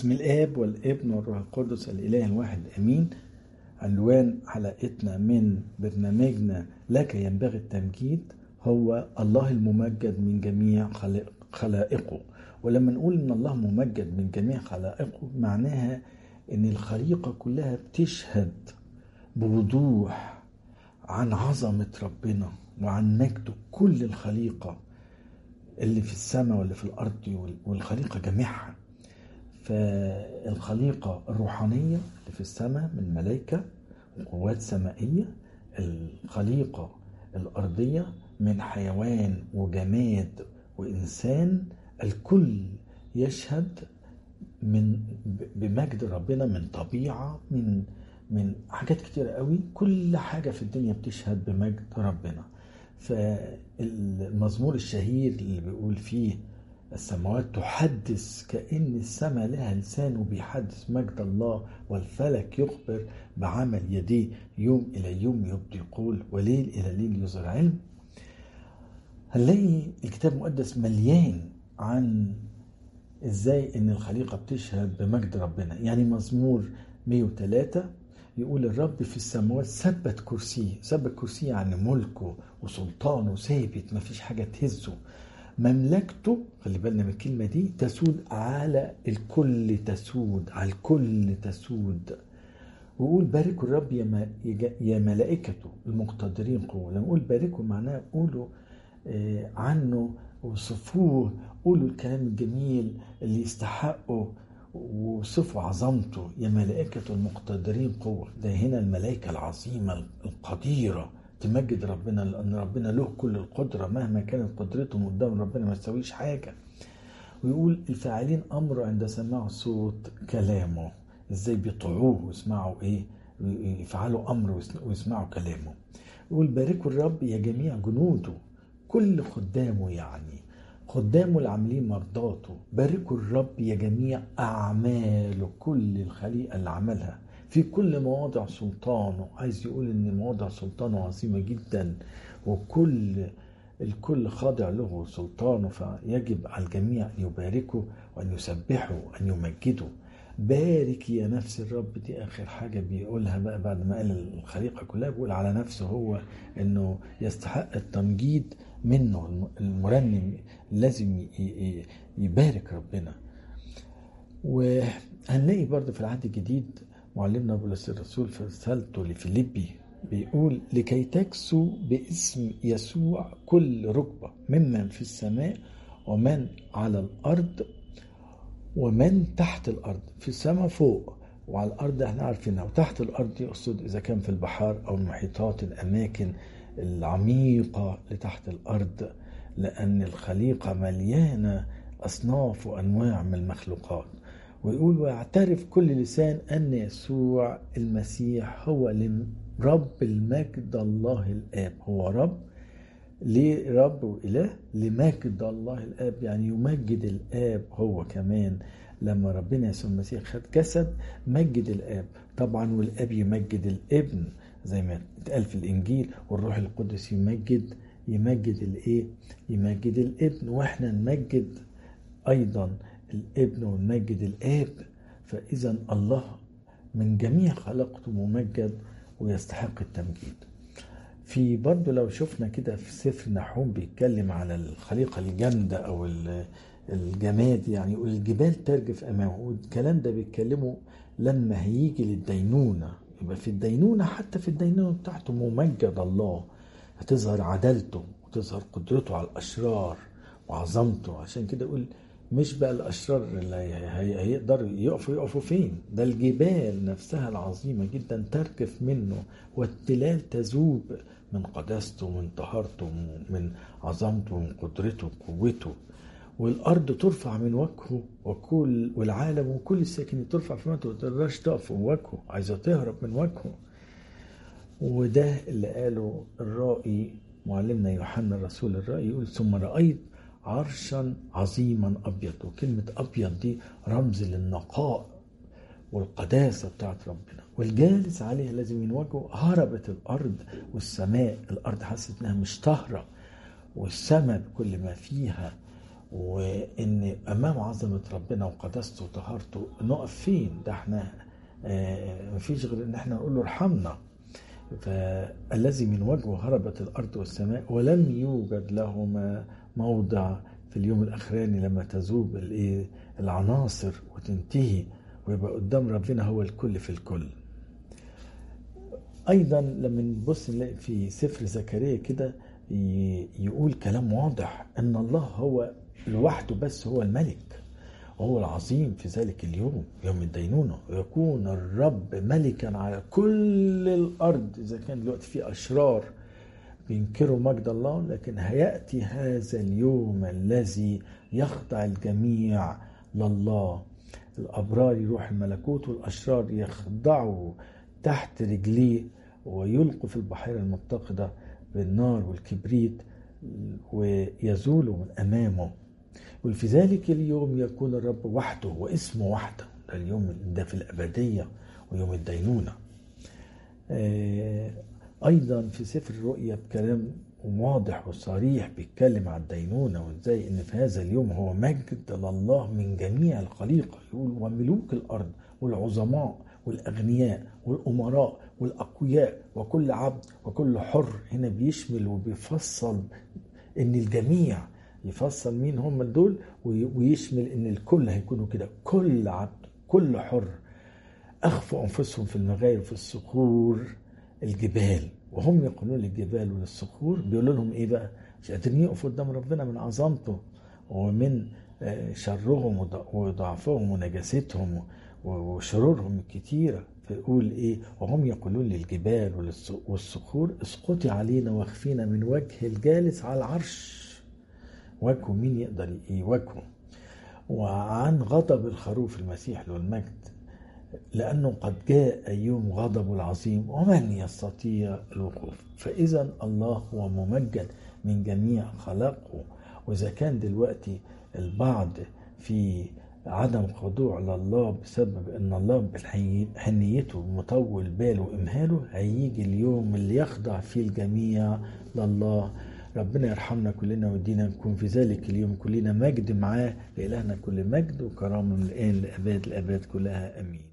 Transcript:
بسم الآب والابن والروح القدس الإله الواحد أمين عنوان حلقتنا من برنامجنا لك ينبغي التمجيد هو الله الممجد من جميع خلق- خلائقه ولما نقول ان الله ممجد من جميع خلائقه معناها ان الخليقه كلها بتشهد بوضوح عن عظمه ربنا وعن مجده كل الخليقه اللي في السماء واللي في الارض وال- والخليقه جميعها فالخليقه الروحانيه اللي في السماء من ملائكه وقوات سمائيه الخليقه الارضيه من حيوان وجماد وانسان الكل يشهد من بمجد ربنا من طبيعه من من حاجات كتيرة قوي كل حاجة في الدنيا بتشهد بمجد ربنا فالمزمور الشهير اللي بيقول فيه السماوات تحدث كأن السماء لها لسان وبيحدث مجد الله والفلك يخبر بعمل يديه يوم إلى يوم يبدي يقول وليل إلى ليل يظهر علم هنلاقي الكتاب المقدس مليان عن ازاي ان الخليقه بتشهد بمجد ربنا يعني مزمور 103 يقول الرب في السماوات ثبت كرسيه ثبت كرسيه يعني ملكه وسلطانه ثابت مفيش حاجه تهزه مملكته خلي بالنا من الكلمه دي تسود على الكل تسود على الكل تسود ويقول باركوا الرب يا ما- يا ملائكته المقتدرين قوة لما نقول باركوا معناه قولوا آه، عنه وصفوه قولوا الكلام الجميل اللي يستحقه وصفوا عظمته يا ملائكة المقتدرين قوة ده هنا الملائكة العظيمة القديرة تمجد ربنا لأن ربنا له كل القدرة مهما كانت قدرتهم قدام ربنا ما تسويش حاجة ويقول الفاعلين امره عند سماع صوت كلامه ازاي بيطيعوه ويسمعوا ايه يفعلوا امره ويس- ويسمعوا كلامه يقول باركوا الرب يا جميع جنوده كل خدامه يعني خدامه العاملين مرضاته باركوا الرب يا جميع اعماله كل الخليقه اللي عملها في كل مواضع سلطانه عايز يقول ان مواضع سلطانه عظيمه جدا وكل الكل خاضع له سلطانه فيجب على الجميع أن يباركوا وأن يسبحوا وأن يمجدوا بارك يا نفس الرب دي آخر حاجة بيقولها بقى بعد ما قال الخليقة كلها بيقول على نفسه هو أنه يستحق التمجيد منه المرنم لازم ي- ي- يبارك ربنا وهنلاقي برضه في العهد الجديد معلمنا بولس الرسول في رسالته لفيليبي بيقول لكي تكسو باسم يسوع كل ركبة ممن في السماء ومن على الأرض ومن تحت الأرض في السماء فوق وعلى الأرض احنا عارفينها وتحت الأرض يقصد إذا كان في البحار أو المحيطات الأماكن العميقة لتحت الأرض لأن الخليقة مليانة أصناف وأنواع من المخلوقات ويقول ويعترف كل لسان أن يسوع المسيح هو لم- رب المجد الله الآب هو رب ليه رب وإله لمجد الله الآب يعني يمجد الآب هو كمان لما ربنا يسوع المسيح خد جسد مجد الآب طبعا والآب يمجد الابن زي ما اتقال في الإنجيل والروح القدس يمجد يمجد الإيه؟ يمجد الابن وإحنا نمجد أيضا الابن ونمجد الآب فإذا الله من جميع خلقته ممجد ويستحق التمجيد في برضه لو شفنا كده في سفر نحوم بيتكلم على الخليقة الجامدة أو ال- الجماد يعني يقول الجبال ترجف أمامه والكلام ده بيتكلمه لما هيجي للدينونة يبقى في الدينونة حتى في الدينونة بتاعته ممجد الله هتظهر عدالته وتظهر قدرته على الأشرار وعظمته عشان كده يقول مش بقى الأشرار اللي هي- هي- هيقدروا يقفوا يقفوا فين ده الجبال نفسها العظيمة جدا تركف منه والتلال تذوب من قداسته ومن طهارته ومن عظمته ومن قدرته وقوته والأرض ترفع من وجهه وكل والعالم وكل الساكنين ترفع في مكانه ما تقدرش تقف في وجهه عايزة تهرب من وجهه وده اللي قاله الرائي معلمنا يوحنا الرسول الرائي يقول ثم رأيت عرشا عظيما أبيض وكلمة أبيض دي رمز للنقاء والقداسة بتاعت ربنا والجالس عليه الذي من وجهه هربت الأرض والسماء الأرض حست إنها مش طاهرة والسماء بكل ما فيها وان امام عظمه ربنا وقداسته وطهارته نقف فين ده احنا آه، مفيش غير ان احنا نقول له ارحمنا فالذي من وجهه هربت الارض والسماء ولم يوجد لهما موضع في اليوم الاخراني لما تذوب الايه العناصر وتنتهي ويبقى قدام ربنا هو الكل في الكل ايضا لما نبص نلاقي في سفر زكريا كده ي- يقول كلام واضح ان الله هو لوحده بس هو الملك وهو العظيم في ذلك اليوم يوم الدينونة ويكون الرب ملكا على كل الأرض إذا كان دلوقتي في أشرار بينكروا مجد الله لكن هيأتي هذا اليوم الذي يخضع الجميع لله الأبرار يروح الملكوت والأشرار يخضعوا تحت رجليه ويلقوا في البحيرة المتقدة بالنار والكبريت ويزولوا من أمامه وفي ذلك اليوم يكون الرب وحده واسمه وحده ده اليوم ده في الأبدية ويوم الدينونة آه، أيضا في سفر الرؤيا بكلام واضح وصريح بيتكلم عن الدينونة وازاي ان في هذا اليوم هو مجد لله من جميع الخليقة يقول وملوك الأرض والعظماء والأغنياء والأمراء والأقوياء وكل عبد وكل حر هنا بيشمل وبيفصل ان الجميع يفصل مين هم دول وي- ويشمل ان الكل هيكونوا كده كل عبد كل حر اخفوا انفسهم في المغاير وفي الصخور الجبال وهم يقولون للجبال وللصخور بيقولوا لهم ايه بقى مش قادرين يقفوا قدام ربنا من عظمته ومن آه، شرهم وض- وضعفهم ونجاستهم و- وشرورهم الكتيرة فيقول ايه وهم يقولون للجبال وللص- والصخور اسقطي علينا واخفينا من وجه الجالس على العرش وجهه مين يقدر يواجهه وعن غضب الخروف المسيح له المجد لأنه قد جاء يوم غضبه العظيم ومن يستطيع الوقوف فإذا الله هو ممجد من جميع خلقه وإذا كان دلوقتي البعض في عدم خضوع لله بسبب ان الله بحنيته مطول باله وامهاله هيجي اليوم اللي يخضع فيه الجميع لله ربنا يرحمنا كلنا ويدينا نكون في ذلك اليوم كلنا مجد معاه لإلهنا كل مجد وكرامة من الآن لأباد الأباد كلها أمين